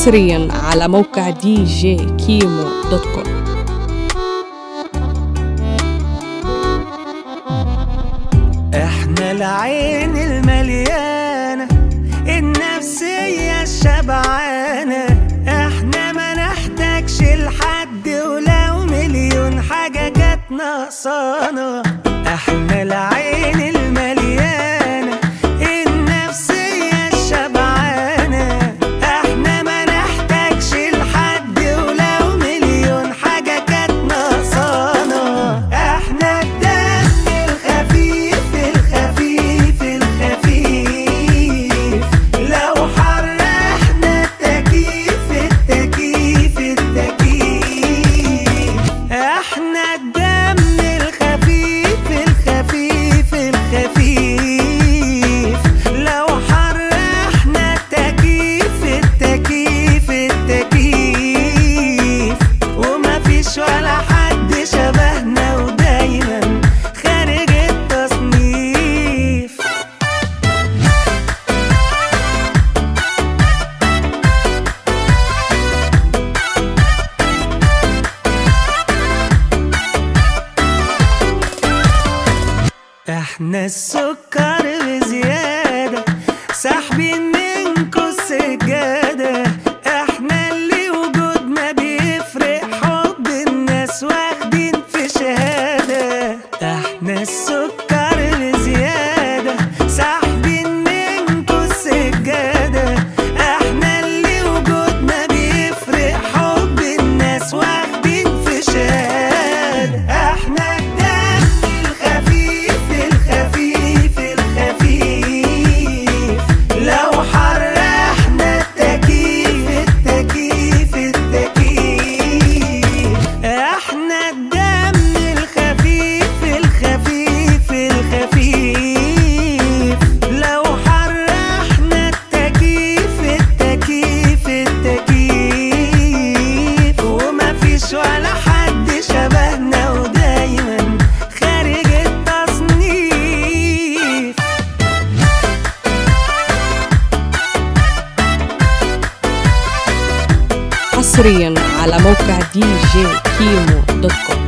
حصريا على موقع دي جي كيمو دوت كوم احنا العين المليانة النفسية الشبعانة احنا ما نحتاجش لحد ولو مليون حاجة جت ناقصانا احنا العين المليانة النفسية الشبعانة احنا ما نحتاجش لحد ولو مليون حاجة كانت ناقصانا احنا الدم الخفيف الخفيف الخفيف لو حرحنا التكييف التكييف التكييف احنا الدم الخفيف الخفيف الخفيف لو حرحنا التكييف التكييف التكييف وما فيش ولا حد شبهنا ودايما خارج التصنيف احنا السكر بزيادة ساحبين منكو السجادة احنا اللي وجودنا بيفرق حب الناس واخدين في شهادة احنا السكر بزيادة ساحبين منكو السجادة احنا اللي وجودنا بيفرق حب الناس واخدين في شهادة احنا الدم الخفيف الخفيف الخفيف لو حرحنا التكييف التكييف التكييف احنا الدم الخفيف الخفيف الخفيف لو حرحنا التكييف التكييف التكييف وما فيش ولا حد شبهنا ودايما خارج التصنيف حصريا على موقع دي جي كيمو دوت كوم